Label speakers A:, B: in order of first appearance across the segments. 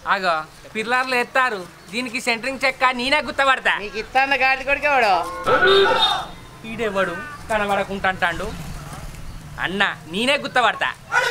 A: ఆగో పిల్లర్లు ఎత్తారు దీనికి సెంటరింగ్ చెక్క నేనే గుర్తపడతా
B: నీకు ఇస్తాన్న గాడి కొడుకు ఎవడు
A: ఈడెవడు కనబడకుంటాంటాడు అన్న నేనే గుర్తపడతా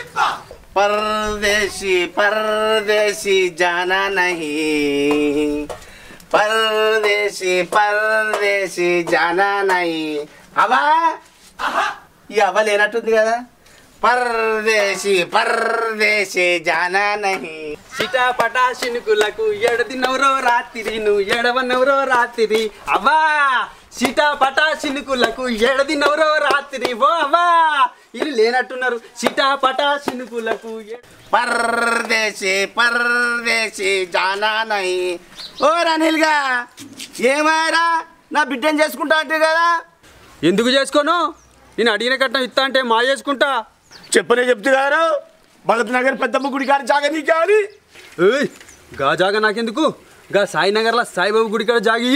C: परदेसी परदेसी जाना नहीं परदेसी परदेसी जाना नहीं అవా ఈ అవ్వ లేనట్టుంది కదా పరదేశీ పరదేశీ జానా నహి
D: చిటాపటా శినుకులకు ఎడదినవరో రాత్రి నువ్వు ఎడవనవరో రాత్రి అవ్వా చిటాపటా శినుకులకు ఎడదినవరో రాత్రి ఓ అవ్వా ఇల్లు లేనట్టున్నారు చిటాపటా శినుకులకు ఎ-
C: పరదేశీ పరదేశీ జానా నహి ఓ రనిల్గా ఏమారా నా బిడ్డను చేసుకుంటా అంటే కదా
D: ఎందుకు చేసుకోను నేను అడిగిన కట్నం ఇస్తా అంటే మా చేసుకుంటా
C: చెప్పనే చెప్తు గారు భగత్ నగర్ పెద్దమ్మ గుడి కాడ జాగా నీకే అని
D: ఏయ్ గా జాగా నాకెందుకు గా సాయినగర్లో సాయిబాబు గుడి కాడ జాగి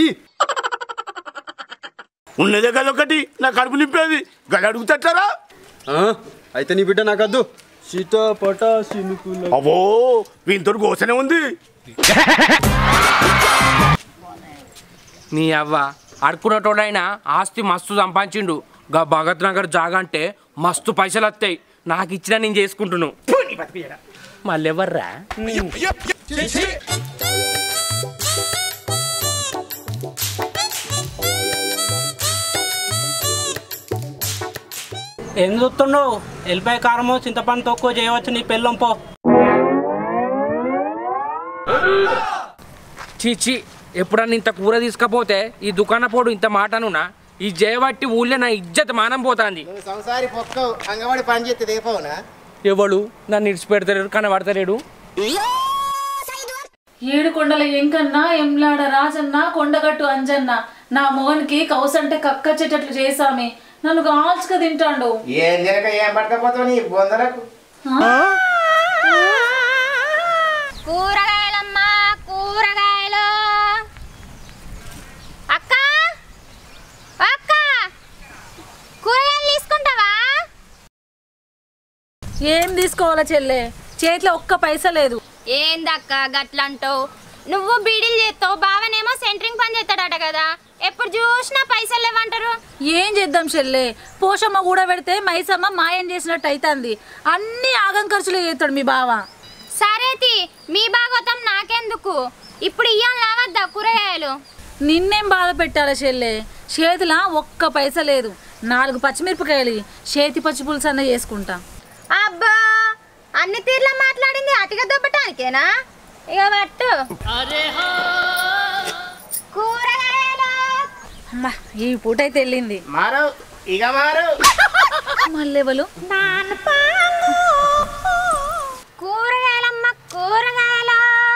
C: ఉన్నదే కదా ఒకటి నా కడుపు నింపేది గది అడుగుతారా
D: ఆ, అయితే నీ బిడ్డ నాకద్దు చిటాపటా శినుకులకు
C: అవో వీంతో గోసనే ఉంది
A: నీ అవ్వ అడుకునేటోడైనా ఆస్తి మస్తు సంపాదించిండు గా భగత్ నగర్ జాగా అంటే మస్తు పైసలు వస్తాయి నాకు ఇచ్చిన నేను చేసుకుంటున్నాను మళ్ళీ ఎవర్రా
E: ఏం చూస్తున్నావు ఎల్లిపాయ కారము చింతపండు తక్కువ చేయవచ్చు నీ పెళ్ళం పో
A: చీచి ఎప్పుడన్నా ఇంత కూర తీసుకపోతే ఈ దుకాణ పోడు ఇంత మాటనునా ఈ జయబట్టి ఊళ్ళో నా ఇజ్జత్ మానం పోతాంది
B: నువ్వు సంసారి పొక్కవు అంగవాడి పని చేస్తే దిగపోవునా
A: ఎవడు నన్ను ఇడిచిపెడతలేడు కనబడతలేడు
F: ఏడు కొండల ఎంకన్న ఎంలాడ రాజన్న కొండగట్టు అంజన్న నా మొగనికి కౌసంటే కక్కచ్చేటట్లు చేసామే నన్ను కాల్చుక తింటాండు
B: ఏం తినక ఏం పట్టకపోతావు నీ బొందలకు
G: కూరగాయలమ్మా కూరగాయలు అక్క అక్క కూరగాయలు తీసుకుంటావా
F: ఏం తీసుకోవాలా చెల్లె చేతిలో ఒక్క పైసా లేదు
G: ఏందక్క గట్లంటావు నువ్వు బీడీలు చేస్తావు బావనేమో సెంటరింగ్ పని చేస్తాడట కదా ఎప్పుడు చూసినా పైసలు లేవంటారు
F: ఏం చేద్దాం చెల్లె పోషమ్మ కూడా పెడితే మైసమ్మ మాయం చేసినట్టు అవుతుంది అన్ని ఆగం ఖర్చులు చేస్తాడు మీ బావ
G: సరేతి మీ భాగవతం నాకెందుకు ఇప్పుడు ఇయ్యం లావద్దా కూరగాయలు
F: నిన్నేం బాధ పెట్టాలా చెల్లె చేతిలో ఒక్క పైసా లేదు నాలుగు పచ్చిమిరపకాయలు చేతి పచ్చి పులుసు అన్న చేసుకుంటా
G: అబ్బా అన్ని తీర్లా మాట్లాడింది అతిగా దొబ్బటానికేనా ఇక పట్టు కూరగాయలు
F: అమ్మా ఈ పూట అయితే వెళ్ళింది
B: మారు ఇక మారు
F: మళ్ళెవలు
G: కూరగాయలమ్మ కూరగాయలు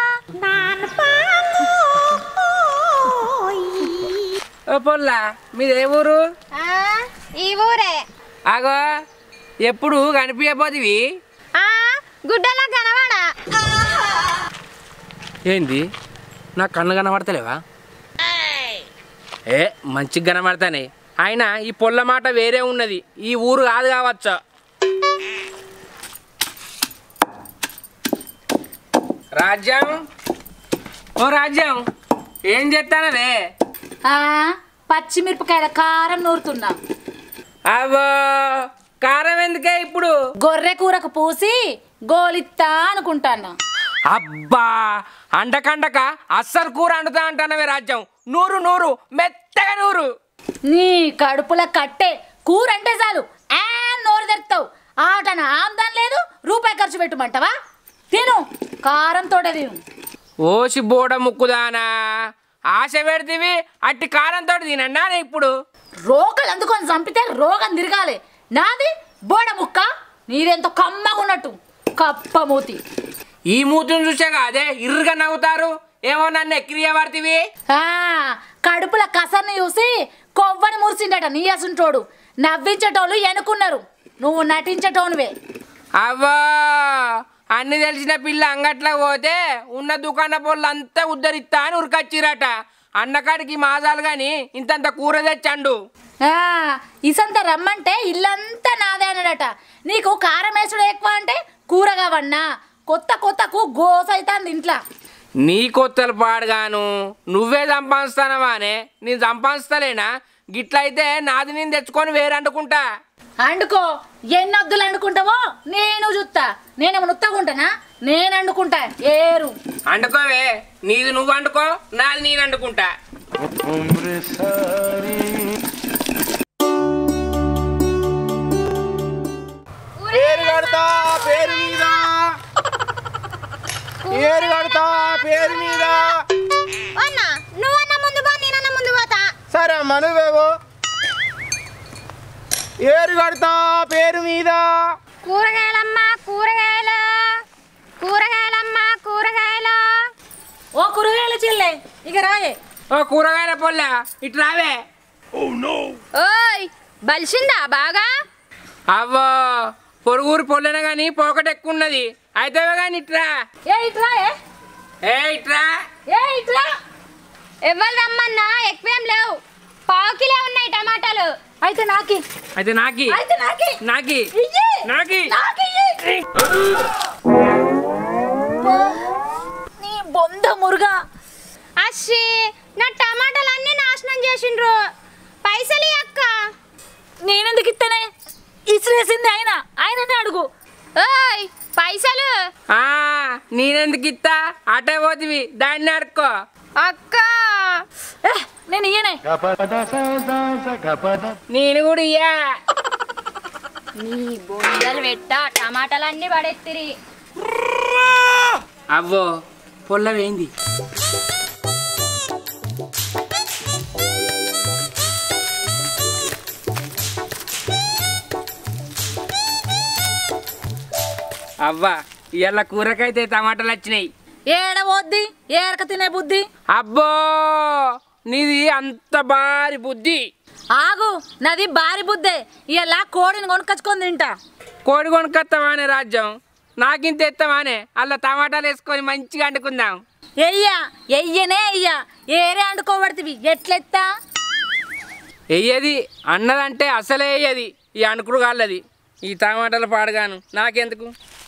A: ఓ పొల్లా మీది ఏ ఊరు
G: ఆ, ఈ ఊరే
A: ఆగో ఎప్పుడు కనిపించబోదివి
G: ఆ, గుడ్డలో కనవాడా
A: ఏంది నా కన్ను కనబడతలేవా ఏ మంచిగా కనబడతానే అయినా ఈ పొల్ల మాట వేరే ఉన్నది ఈ ఊరు కాదు కావచ్చా రాజ్యం ఓ రాజ్యం ఏం చేస్తానవే
F: ఆ, పచ్చిమిరపకాయల కారం నూరుతున్నా
A: అవో కారం ఎందుకే ఇప్పుడు
F: గొర్రె కూరకు పూసి గోలిత్తా అనుకుంటాను
A: అబ్బా అండకండక అస్సలు కూర అండుతా అంటానవే రాజ్యం నూరు నూరు మెత్తగా నూరు
F: నీ కడుపుల కట్టే కూర అంటే చాలు ఆ నోరు తెరుతావు ఆటన ఆమ్దాన్ లేదు రూపాయి ఖర్చు పెట్టమంటావా తిను కారంతో తిను
A: ఓసి బోడ ముక్కుదానా ఆశ పెడితివి అట్టి కారంతో తినన్నా ఇప్పుడు
F: రోకలు అందుకొని చంపితే రోగం తిరగాలి నాది బోడ ముక్క నీరెంతో కమ్మగా ఉన్నట్టు కప్ప మూతి
A: ఈ మూతిని చూసాక అదే ఇర్రుగా నవ్వుతారు ఏమో నన్ను ఎక్కిరియ పడితివి
F: ఆ కడుపుల కసర్ని చూసి కొవ్వని మురిసిండట నీ అసుంటోడు నవ్వించేటోళ్ళు ఎనుకున్నారు నువ్వు నటించేటోనువే
A: అవ్వా అన్ని తెలిసిన పిల్ల అంగట్ల పోతే ఉన్న దుకాణ పొల్లు అంతా ఉద్ధరిస్తా అని ఉరికొచ్చిరట అన్నకాడికి మాజాలు గాని ఇంతంత కూర తెచ్చండు
F: ఆ, ఇసంత రమ్మంటే ఇల్లంతా నాదే అన్నాడట నీకు కారం వేసుడు ఎక్కువ అంటే కూర కావన్నా కొత్త కొత్తకు గోస అవుతుంది ఇంట్లో
A: నీ కొత్తలు పాడుగాను నువ్వే సంపాదిస్తానవానే నేను సంపాదిస్తలేనా గిట్లయితే నాది నేను తెచ్చుకొని వేరే అంటుకుంటా
F: అండుకో ఎన్ని అద్దులు అండుకుంటావో నేను చూస్తా నేనేమో ఉత్తగుంటానా నేను అండుకుంటా ఏరు
A: అండుకోవే నీది నువ్వు అండుకో నాది నేను అండుకుంటా
B: పేరు కడతా పేరు మీద పేరు కడతా పేరు మీద
G: అన్నా నువ్వన్న ముందు పో నేనన్న ముందు పోతా
B: సరే అమ్మ నువ్వేవో ఏరు కడతా పేరు మీద
G: కూరగాయలమ్మా కూరగాయలు కూరగాయలమ్మా కూరగాయలు
F: ఓ కూరగాయల చిల్లే ఇక రాయే
A: ఓ కూరగాయల పొల్ల ఇటు రావే
G: ఓయ్ బలిసిందా బాగా
A: అవ్వో పొరుగురు పొల్లన కానీ పోకట ఎక్కువ ఉన్నది అయితే కానీ ఇట్రా
F: ఏ ఇటు రాయే
A: ఏ ఇట్రా
F: ఏ ఇటు రా
G: ఎవరు రమ్మన్నా ఎక్కువేం లేవు పావు కిలో ఉన్నాయి టమాటాలు
F: అయితే నాకి
A: అయితే నాకి
F: అయితే నాకి
A: నాకి
F: ఇయ్యి.
A: నాకి
F: నాకి ఇయ్యి. నీ బొంద మురుగా
G: అశ్షి నా టమాటాలు అన్నీ నాశనం చేసిండ్రు పైసలు ఇయ్యి అక్క
F: నేనెందుకు ఇత్తనే ఇసిరేసింది ఆయన ఆయననే అడుగు
G: ఓయ్ పైసలు
A: ఆ నేనెందుకు ఇత్తా అటే పోతివి దాన్ని అడుక్కో
G: అక్క
F: ఏ, నేను ఇయ్యనే
A: నేను కూడా ఇయ్యా
G: నీ బొందలు పెట్ట టమాటాలు అన్నీ పడెత్తిరి
A: అవ్వో పొల్లవేంది అవ్వా ఇవాళ కూరకైతే టమాటాలు వచ్చినాయి
F: ఏడ పోద్ది ఏరక తినే బుద్ధి
A: అబ్బో నీది అంత భారీ బుద్ధి
F: ఆగు నాది భారీ బుద్ధే ఇలా కోడిని కొనుకొచ్చుకొని తింటా
A: కోడి కొనుక్కొస్తావానే రాజ్యం నాకింత ఎత్తావానే అలా టమాటాలు వేసుకొని మంచిగా అండుకుందాం
F: ఎయ్యా ఎయ్యనే ఎయ్యా ఏరే అండుకోబడుతుంది ఎట్లెత్తా
A: వెయ్యది అన్నదంటే అసలే వెయ్యది ఈ అనుకుడు కాళ్ళది ఈ టమాటాలు పాడగాను నాకెందుకు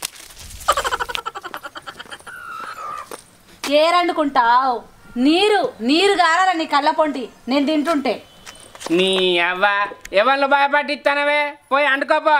F: ఏరండుకుంటావు నీరు నీరు గారాల నీ కళ్ళ పొంటి నేను తింటుంటే
A: నీ అవ్వ ఎవరిని భయపట్టిస్తానవే పోయి అండుకోపో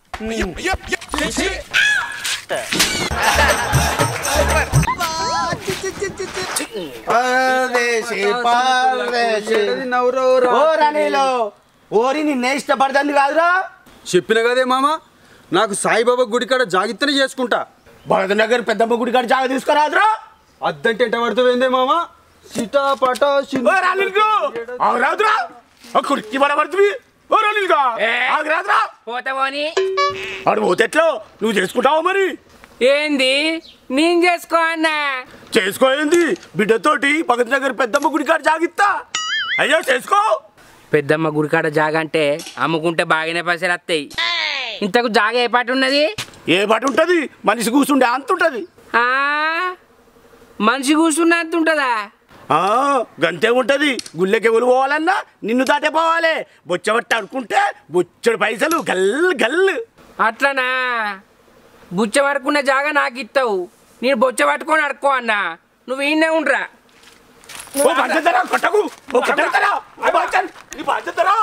C: పరదేశీ, పరదేశీ. ఓ రణీలో ఓరి నిన్నే ఇష్టపడతాంది కాదురా
D: చెప్పిన కదే మామ నాకు సాయిబాబా గుడి కాడ జాగిత్తనే చేసుకుంటా
C: భరత నగర్ పెద్దమ్మ గుడి కాడ జాగా తీసుకురాదురా
D: అద్దంటే ఎంట పడుతుంది మామ సిటాపట
C: ఓ రాలిల్కు ఆగరాదురా ఆ కుర్కి పడబడుతుంది ఓ రాలిల్గా
A: ఏ.
C: ఆగరాదురా
A: పోతే పోని
C: ఆడు పోతెట్లో నువ్వు చేసుకుంటావా మరి
A: ఏంది నేను చేసుకో అన్నా
C: చేసుకోయింది బిడ్డతోటి భగత్ నగర్ పెద్దమ్మ గుడి కాడ జాగిత్తా అయ్యో చేసుకో
A: పెద్దమ్మ గుడికాడ జాగ అంటే అమ్ముకుంటే బాగానే పైసలు వస్తాయి ఇంతకు జాగ ఏ పాట ఉన్నది
C: ఏ పాట ఉంటది మనిషి కూర్చుండే అంత ఉంటది
A: ఆ మనిషి కూర్చున్నంత ఉంటుందా
C: ఆ గంతే ఉంటది గుళ్ళకి ఎవరు పోవాలన్నా నిన్ను దాటే పోవాలి బొచ్చబట్టి అనుకుంటే బొచ్చడు పైసలు గల్ గల్
A: అట్లనా బుచ్చ పడుకున్న జాగా నాకు ఇస్తావు నేను బొచ్చ పట్టుకొని అడుక్కో అన్నా నువ్వు ఈయనే ఉండరా
C: ఓ బాధ్యతరా కొట్టకు ఓ కొట్టరా ఓ బాధ్యత నీ బాధ్యతరా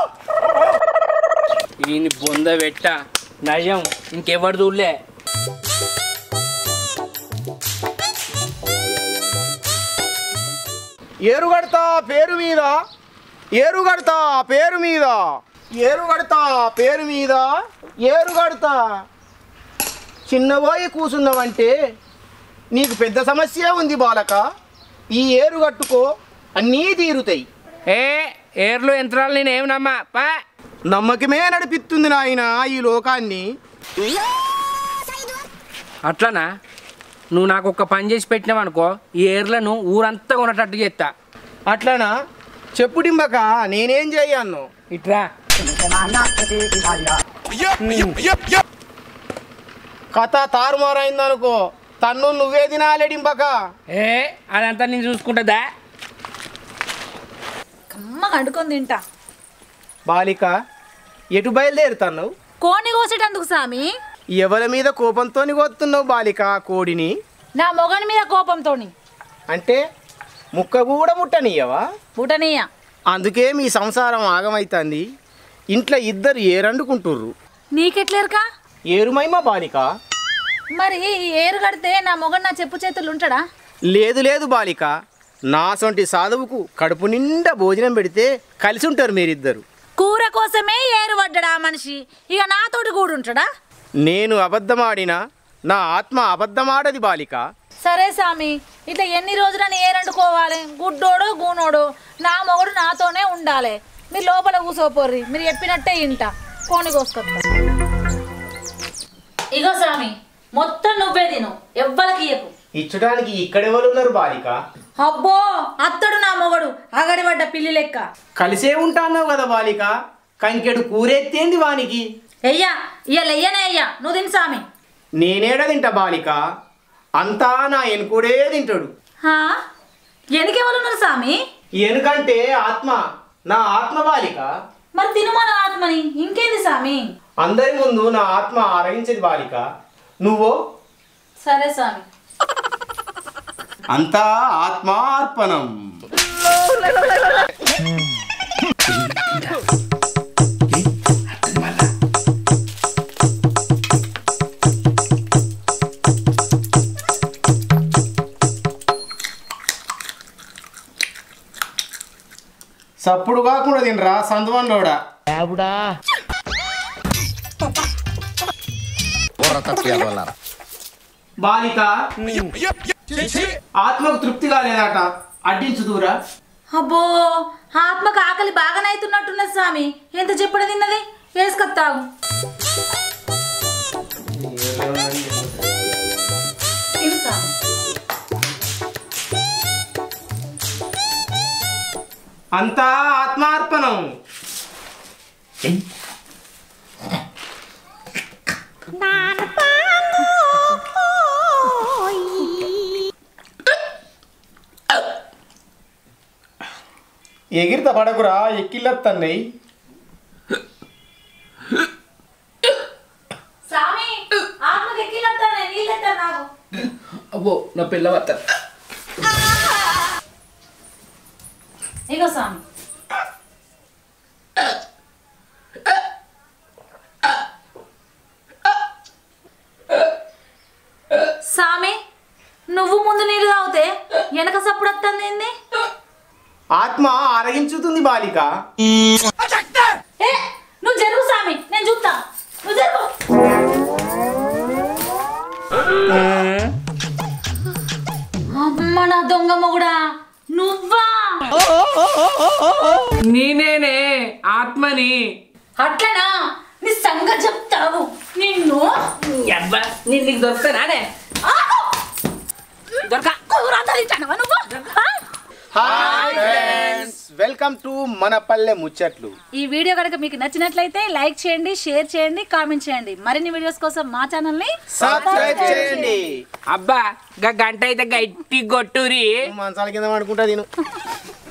A: ఈయన బొంద పెట్ట నయం ఇంకెవరు చూడలే
B: ఏరు కడతా పేరు మీద ఏరు కడతా పేరు మీద ఏరు కడతా పేరు మీద ఏరు కడతా చిన్నబోయి కూసున్నావంటే నీకు పెద్ద సమస్య ఉంది బాలక ఈ ఏరు కట్టుకో అన్నీ తీరుతాయి
A: ఏ ఏర్లు యంత్రాలు నేను ఏం నమ్మా పా
B: నమ్మకమే నడిపిస్తుంది నాయన ఈ లోకాన్ని
A: అట్లనా నువ్వు నాకు ఒక పని చేసి పెట్టినావు అనుకో ఈ ఏర్లను ఊరంతా కొనేటట్టు చేస్తా
B: అట్లనా చెప్పుడింబక నేనేం చెయ్యను
A: ఇట్రా
B: కథ తారుమారైందనుకో తన్ను నువ్వే తినాలేడింబక
A: ఏ అదంతా నేను చూసుకుంటుందా
F: కమ్మగా అండుకొని తింటా
B: బాలిక ఎటు బయలుదేరుతావు
F: కోడిని కోసేటందుకు సామి
B: ఎవరి మీద కోపంతో కొత్తున్నావు బాలిక కోడిని
F: నా మొగని మీద కోపంతోని
B: అంటే ముక్క కూడా ముట్టనియవా
F: బుటనీయ
B: అందుకే మీ సంసారం ఆగమైతుంది ఇంట్లో ఇద్దరు ఏరండుకుంటుర్రు
F: నీకెట్లేరుకా
B: ఏరుమైమా బాలిక
F: మరి ఏరు కడితే నా మొగడు నా చెప్పు చేతులు ఉంటాడా
B: లేదు లేదు బాలిక నా సొంటి సాధువుకు కడుపు నిండా భోజనం పెడితే కలిసి ఉంటారు మీరిద్దరు
F: కూర కోసమే ఏరు పడ్డాడా ఆ మనిషి ఇక నాతోటి కూడా ఉంటాడా
B: నేను అబద్ధమాడినా నా ఆత్మ అబద్ధమాడది బాలిక
F: సరే సామి ఇట్లా ఎన్ని రోజులని ఏరండుకోవాలి గుడ్డోడో గూనోడో నా మొగుడు నాతోనే ఉండాలి మీరు లోపల కూసోపోర్రి మీరు చెప్పినట్టే ఇంట కోని కోసుకొస్తా ఇగో సామి మొత్తం నువ్వే తిను ఎవ్వలకి ఇయ్యకు
B: ఇచ్చడానికి ఇక్కడెవరు ఉన్నారు బాలిక
F: అబ్బో అత్తడు నా మొగడు అగడిపడ్డ పిల్లి లెక్క
B: కలిసే ఉంటాన్నావు కదా బాలిక కంకెడు కూరెత్తేంది వానికి
F: ఎయ్యా ఇయ్యాల ఎయ్యనే అయ్యా నువ్వు తిని సామి
B: నేనేడ తింటా బాలిక అంతా నా ఎనుకుడే తింటాడు
F: హా ఎనికెవరున్నారు సామి
B: ఎనుకంటే ఆత్మ నా ఆత్మ బాలిక
F: మరి తినుమన ఆత్మని ఇంకేంది సామి
B: అందరి ముందు నా ఆత్మ ఆరగించేది బాలిక నువ్వు
F: సరే సామి
B: అంతా ఆత్మార్పణం సప్పుడు కాకుండా తినరా సందువన్లోడా బాలిక ఆత్మకు తృప్తి కాలేదట అడ్డించు దూరా
F: అబ్బో ఆత్మకు ఆకలి బాగానైతున్నట్టున్నది స్వామి ఎంత చెప్పుడు తిన్నది వేసుకొత్తాగు తిను స్వామి.
B: అంతా ఆత్మార్పణం ఎగిరిత పడకురా ఎక్కిల్లత్తన్నయి
F: స్వామి ఆత్మకి ఎక్కిలంతానే నీళ్ళెత్తా నాకు
A: అబ్బో నా పిల్ల వత్త
F: ఇగో స్వామి స్వామి నువ్వు ముందు నీళ్ళు తాగితే వెనక సప్పుడు వస్తుంది ఏంది
B: ఆత్మ అరగించుతుంది బాలిక
F: ఏ నువ్వు జరుగు స్వామి నేను చూస్తా నువ్వు జరుగు అమ్మ నా దొంగ మొగుడా నువ్వా
A: నేనేనే ఆత్మని
F: అట్లనా నీ సంగతి చెప్తావు నిన్ను
A: అబ్బా నేను నీకు దొరుకుతానే
F: ఆగు!
A: దొరక
F: కూరంతా తింటానవా నువ్వు ఆ?
B: హాయ్ ఫ్రెండ్స్ వెల్కమ్ టు మన పల్లె ముచ్చట్లు
F: ఈ వీడియో కనుక మీకు నచ్చినట్లయితే లైక్ చేయండి షేర్ చేయండి కామెంట్ చేయండి మరిన్ని వీడియోస్ కోసం మా ఛానల్ని
B: సబ్స్క్రైబ్ చేయండి
A: అబ్బా గా గంట అయితే గట్టి కొట్టురి
B: మంచాల కింద పడుకుంటా నేను